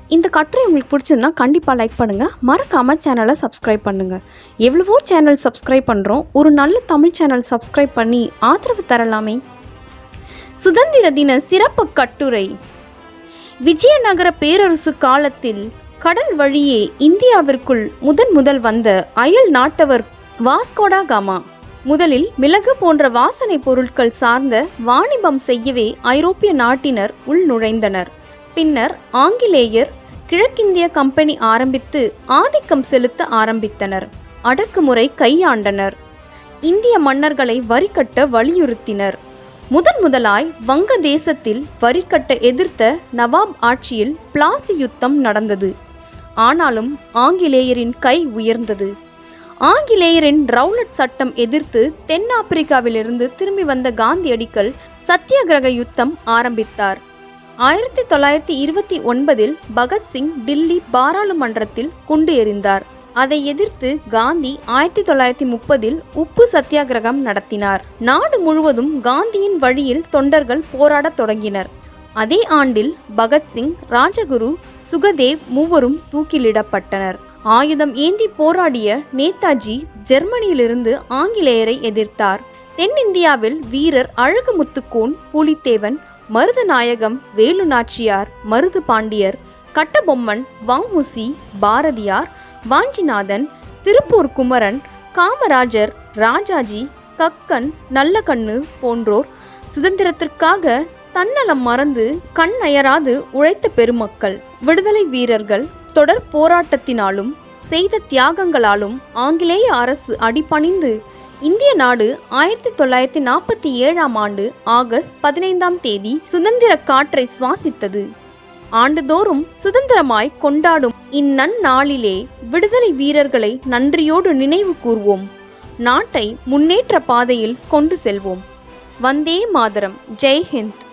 இந்த கட்டுரை உங்களுக்கு பிடிச்சதுன்னா கண்டிப்பாக லைக் பண்ணுங்கள் மறக்காமல் சேனலை சப்ஸ்கிரைப் பண்ணுங்கள் எவ்வளவோ சேனல் சப்ஸ்கிரைப் பண்ணுறோம் ஒரு நல்ல தமிழ் சேனல் சப்ஸ்கிரைப் பண்ணி ஆதரவு தரலாமே சுதந்திர தின சிறப்பு கட்டுரை விஜயநகர பேரரசு காலத்தில் கடல் வழியே இந்தியாவிற்குள் முதன் முதல் வந்த அயல் நாட்டவர் வாஸ்கோடா காமா முதலில் மிளகு போன்ற வாசனை பொருட்கள் சார்ந்த வாணிபம் செய்யவே ஐரோப்பிய நாட்டினர் உள் நுழைந்தனர் பின்னர் ஆங்கிலேயர் கிழக்கிந்திய கம்பெனி ஆரம்பித்து ஆதிக்கம் செலுத்த ஆரம்பித்தனர் அடக்குமுறை கையாண்டனர் இந்திய மன்னர்களை வரிகட்ட வலியுறுத்தினர் முதன் முதலாய் வங்க தேசத்தில் வரிகட்ட எதிர்த்த நவாப் ஆட்சியில் பிளாசி யுத்தம் நடந்தது ஆனாலும் ஆங்கிலேயரின் கை உயர்ந்தது ஆங்கிலேயரின் ரவுலட் சட்டம் எதிர்த்து தென்னாப்பிரிக்காவிலிருந்து திரும்பி வந்த காந்தியடிகள் சத்தியாகிரக யுத்தம் ஆரம்பித்தார் ஆயிரத்தி தொள்ளாயிரத்தி இருபத்தி ஒன்பதில் பகத்சிங் டில்லி பாராளுமன்றத்தில் குண்டு எறிந்தார் அதை எதிர்த்து காந்தி ஆயிரத்தி தொள்ளாயிரத்தி முப்பதில் உப்பு சத்தியாகிரகம் நடத்தினார் நாடு முழுவதும் காந்தியின் வழியில் தொண்டர்கள் போராடத் தொடங்கினர் அதே ஆண்டில் பகத்சிங் ராஜகுரு சுகதேவ் மூவரும் தூக்கிலிடப்பட்டனர் ஆயுதம் ஏந்தி போராடிய நேதாஜி ஜெர்மனியிலிருந்து ஆங்கிலேயரை எதிர்த்தார் தென்னிந்தியாவில் வீரர் அழகுமுத்துக்கோன் புலித்தேவன் மருதநாயகம் வேலு நாச்சியார் மருது பாண்டியர் கட்டபொம்மன் வஉசி பாரதியார் வாஞ்சிநாதன் திருப்பூர் குமரன் காமராஜர் ராஜாஜி கக்கன் நல்லகண்ணு போன்றோர் சுதந்திரத்திற்காக தன்னலம் மறந்து கண் அயராது உழைத்த பெருமக்கள் விடுதலை வீரர்கள் தொடர் போராட்டத்தினாலும் செய்த தியாகங்களாலும் ஆங்கிலேய அரசு அடிபணிந்து இந்திய நாடு ஆயிரத்தி தொள்ளாயிரத்தி நாற்பத்தி ஏழாம் ஆண்டு ஆகஸ்ட் பதினைந்தாம் தேதி சுதந்திர காற்றை சுவாசித்தது ஆண்டுதோறும் சுதந்திரமாய் கொண்டாடும் இந்நன்னாளிலே விடுதலை வீரர்களை நன்றியோடு நினைவு கூர்வோம் நாட்டை முன்னேற்ற பாதையில் கொண்டு செல்வோம் வந்தே மாதரம் ஜெய் ஹிந்த்